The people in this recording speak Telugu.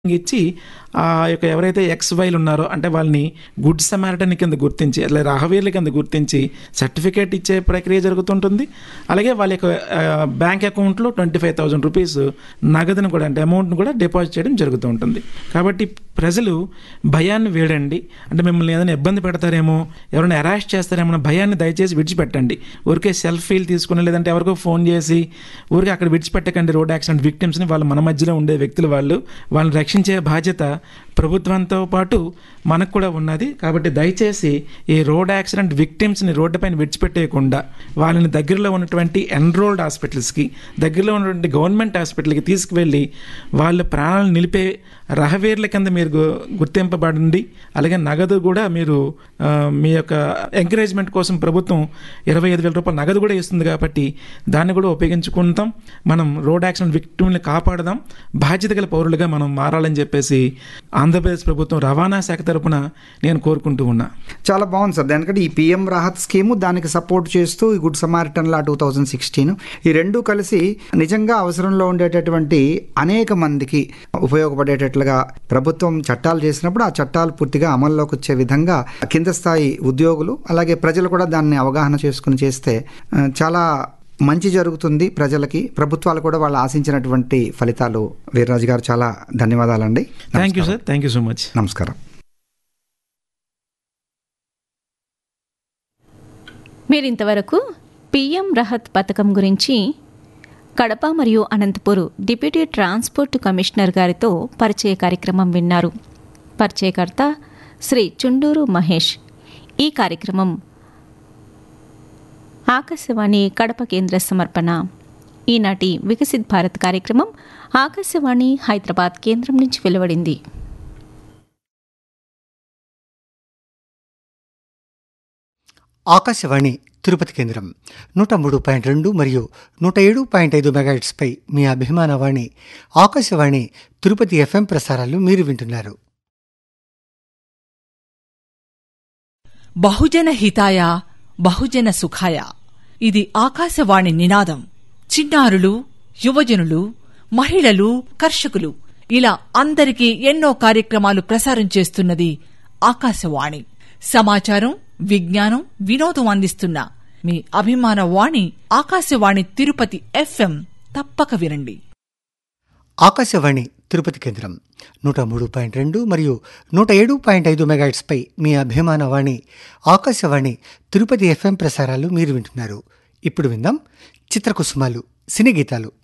ఇచ్చి ఆ యొక్క ఎవరైతే ఎక్స్ వైలు ఉన్నారో అంటే వాళ్ళని గుడ్ సమారిటన్ కింద గుర్తించి అట్లా రాహవీర్ల కింద గుర్తించి సర్టిఫికేట్ ఇచ్చే ప్రక్రియ జరుగుతుంటుంది అలాగే వాళ్ళ యొక్క బ్యాంక్ అకౌంట్లో ట్వంటీ ఫైవ్ థౌజండ్ రూపీస్ నగదును కూడా అంటే అమౌంట్ను కూడా డిపాజిట్ చేయడం జరుగుతూ ఉంటుంది కాబట్టి ప్రజలు భయాన్ని వేడండి అంటే మిమ్మల్ని ఏదైనా ఇబ్బంది పెడతారేమో ఎవరైనా అరెస్ట్ చేస్తారేమో అన్న భయాన్ని దయచేసి విడిచిపెట్టండి ఊరికే సెల్ఫీలు తీసుకుని లేదంటే ఎవరికో ఫోన్ చేసి ఊరికే అక్కడ విడిచిపెట్టకండి రోడ్ యాక్సిడెంట్ విక్టిమ్స్ని వాళ్ళు మన మధ్యలో ఉండే వ్యక్తులు వాళ్ళు వాళ్ళని రక్షించే బాధ్యత ప్రభుత్వంతో పాటు మనకు కూడా ఉన్నది కాబట్టి దయచేసి ఈ రోడ్ యాక్సిడెంట్ విక్టిమ్స్ని రోడ్డుపైన విడిచిపెట్టేయకుండా వాళ్ళని దగ్గరలో ఉన్నటువంటి ఎన్రోల్డ్ హాస్పిటల్స్కి దగ్గరలో ఉన్నటువంటి గవర్నమెంట్ హాస్పిటల్కి తీసుకువెళ్ళి వాళ్ళ ప్రాణాలను నిలిపే రహవేర్ల కింద మీరు గు- గుర్తింపబడింది అలాగే నగదు కూడా మీరు ఆ, మీ యొక్క ఎంకరేజ్మెంట్ కోసం ప్రభుత్వం ఇరవై ఐదు వేల రూపాయల నగదు కూడా ఇస్తుంది కాబట్టి దాన్ని కూడా ఉపయోగించుకుంటాం మనం రోడ్ యాక్సిడెంట్ విక్టిమ్ని కాపాడదాం బాధ్యత గల పౌరులుగా మనం మారాలని చెప్పేసి ఆంధ్రప్రదేశ్ ప్రభుత్వం రవాణా శాఖ తరపున నేను కోరుకుంటూ ఉన్నా చాలా బాగుంది సార్ దానికంటే ఈ పిఎం రాహత్ స్కీము దానికి సపోర్ట్ చేస్తూ ఈ good Samaritan law two thousand sixteen ఈ రెండు కలిసి నిజంగా అవసరంలో ఉండేటటువంటి అనేక మందికి ఉపయోగపడేటట్లుగా ప్రభుత్వం చట్టాలు చేసినప్పుడు ఆ చట్టాలు పూర్తిగా అమల్లోకి వచ్చే విధంగా కింద స్థాయి ఉద్యోగులు అలాగే ప్రజలు కూడా దాన్ని అవగాహన చేసుకుని చేస్తే ఆ, చాలా మంచి జరుగుతుంది ప్రజలకి ప్రభుత్వాలు కూడా వాళ్ళు ఆశించినటువంటి ఫలితాలు వీర్రాజు గారు చాలా ధన్యవాదాలండి thank you sir thank you so much నమస్కారం మీరు ఇంతవరకు పిఎం రహత్ పథకం గురించి కడప మరియు అనంతపూర్ డిప్యూటీ ట్రాన్స్పోర్ట్ కమిషనర్ గారితో పరిచయ కార్యక్రమం విన్నారు పరిచయకర్త శ్రీ చుండూరు మహేష్ ఈ కార్యక్రమం ఆకాశవాణి కడప కేంద్ర సమర్పణ ఈనాటి వికసిత్ భారత్ కార్యక్రమం ఆకాశవాణి హైదరాబాద్ కేంద్రం నుంచి వెలువడింది ఆకాశవాణి తిరుపతి కేంద్రం నూట మూడు పాయింట్ రెండు మరియు నూట ఏడు పాయింట్ ఐదు మెగాహెట్స్పై మీ అభిమాన వాణి ఆకాశవాణి తిరుపతి ఎఫ్ఎం ప్రసారాలు మీరు వింటున్నారు బహుజన హితాయ బహుజన సుఖాయ ఇది ఆకాశవాణి నినాదం చిన్నారులు యువజనులు మహిళలు కర్షకులు ఇలా అందరికీ ఎన్నో కార్యక్రమాలు ప్రసారం చేస్తున్నది ఆకాశవాణి సమాచారం విజ్ఞానం వినోదం అందిస్తున్న మీ అభిమాన వాణి ఆకాశవాణి తిరుపతి ఎఫ్ఎం తప్పక వినండి ఆకాశవాణి తిరుపతి కేంద్రం నూట మూడు పాయింట్ రెండు మరియు నూట ఏడు పాయింట్ ఐదు మెగాహెట్స్పై మీ అభిమాన వాణి ఆకాశవాణి తిరుపతి ఎఫ్ఎం ప్రసారాలు మీరు వింటున్నారు ఇప్పుడు విందాం చిత్రకుసుమాలు సినీ గీతాలు